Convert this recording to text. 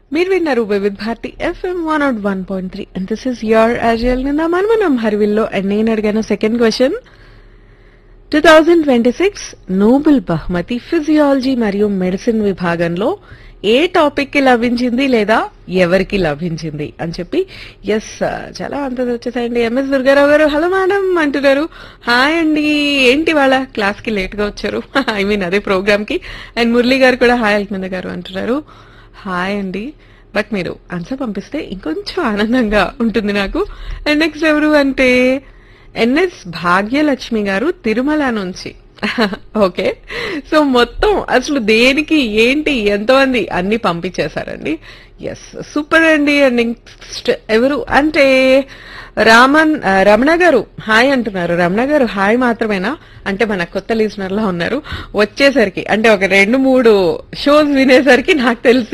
మీరు విన్నారు Vividh Bharati FM one oh one point three and this is your అజయల్ నిందా మనమనం హర్విల్లో అండ్ నేను అడిగాను second question two thousand twenty six Nobel బహుమతి ఫిజియాలజీ మరియు మెడిసిన్ విభాగంలో ఏ టాపిక్ కి లభించింది లేదా ఎవరికి లభించింది అని చెప్పి ఎస్ చాలా అంత వచ్చేసాయండి ఎంఎస్ దుర్గారావు గారు హలో మేడం అంటున్నారు హాయ్ అండి ఏంటి వాళ్ళ క్లాస్ కి లేట్ గా వచ్చారు ఐ మీన్ అదే ప్రోగ్రామ్ కి అండ్ మురళి గారు కూడా హాయ్ అల్మింద గారు అంటున్నారు హాయ్ అండి బట్ మీరు ఆన్సర్ పంపిస్తే ఇంకొంచెం ఆనందంగా ఉంటుంది నాకు అండ్ నెక్స్ట్ ఎవరు అంటే ఎన్ఎస్ భాగ్యలక్ష్మి గారు తిరుమల నుంచి ఓకే సో మొత్తం అసలు దేనికి ఏంటి ఎంతమంది అన్ని పంపించేశారండి ఎస్ సూపర్ అండి అండ్ నెక్స్ట్ ఎవరు అంటే రామన్ ఆ, రమణ గారు హాయ్ అంటున్నారు రమణ గారు హాయ్ మాత్రమేనా అంటే మన కొత్త లిజనర్ లా ఉన్నారు వచ్చేసరికి అంటే ఒక రెండు మూడు షోస్ వినేసరికి నాకు తెలిసి